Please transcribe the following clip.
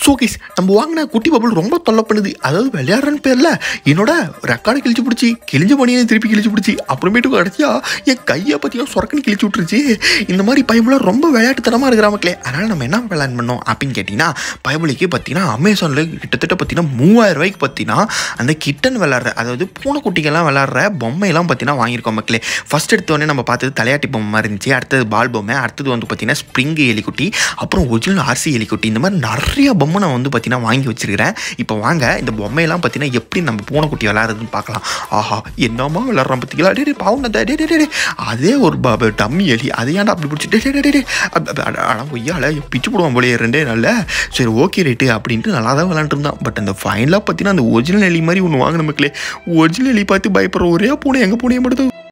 so guys நம்ம வாங்கின குட்டி பபுள் ரொம்ப தொல்லை பண்ணுது அதாவது விளையாடுறன்னு பேரில் என்னோட ரெக்கார்டு கிழிச்சு பிடிச்சி கிழிஞ்ச பணியை திருப்பி கிழிச்சு பிடிச்சி அப்புறமேட்டு கடைசியா என் கையை பற்றியும் சொரக்குன்னு கிழிச்சு விட்டுருச்சு இந்த மாதிரி பயபுலாம் ரொம்ப விளையாட்டுத்தனமாக இருக்கிற மக்களே அதனால் நம்ம என்ன பிளான் பண்ணோம் அப்படின்னு கேட்டிங்கன்னா பயபுலிக்கு பார்த்தீங்கன்னா அமேசானில் கிட்டத்தட்ட பார்த்தீங்கன்னா மூவாயிரம் ரூபாய்க்கு பார்த்தீங்கன்னா அந்த கிட்டன் விளாட்ற அதாவது பூனைக்குட்டிகள்லாம் விளாட்ற பொம்மையெல்லாம் பார்த்தீங்கன்னா வாங்கியிருக்கோம் மக்களே ஃபர்ஸ்ட் எடுத்தோடனே நம்ம பார்த்தது தலையாட்டி பொம்மை மாதிரி இருந்துச்சு அடுத்தது பால் பொம்மை அடுத்தது வந்து பார்த்தீங்கன்னா ஸ்ப்ரிங் எலிக்குட்டி அப்புறம் ஒரிஜினல் ஆர்சி எலிக்குட்டி இந்த மாதிரி நிறைய பொம்மை நான் வந்து பார்த்தீங்கன்னா வாங்கி வச்சிருக்கிறேன் இப்போ வாங்க இந்த பொம்மையெல்லாம் பார்த்தீங்கன்னா எப்படி நம்ம பூனைக்குட்டி விளாட்றதுன்னு பார்க்கலாம் ஆஹா என்னம்மா விளாட்றான் பார்த்தீங்களா டே டே பாவம் டே டே டே டே அதே ஒரு ப- டம்மி எலி அதை ஏன்டா அப்படி பிடிச்சி டே டே டே டே ஆனால் கொய்யால பிச்சு போடுவான் போலயே ரெண்டே நாளில் சரி ஓகே ரேட்டு அப்படின்ட்டு நல்லா தான் விளாண்டுருந்தான் பட் அந்த ஃபைனலாக பார்த்தீங்கன்னா அந்த ஒரிஜினல் எலி மாதிரி ஒன்று வாங்கின மக்களே ஒரிஜினல் எலி பார்த்து பயப்படுற ஒரே பூனை எங்கள் பூனையை மட்டும்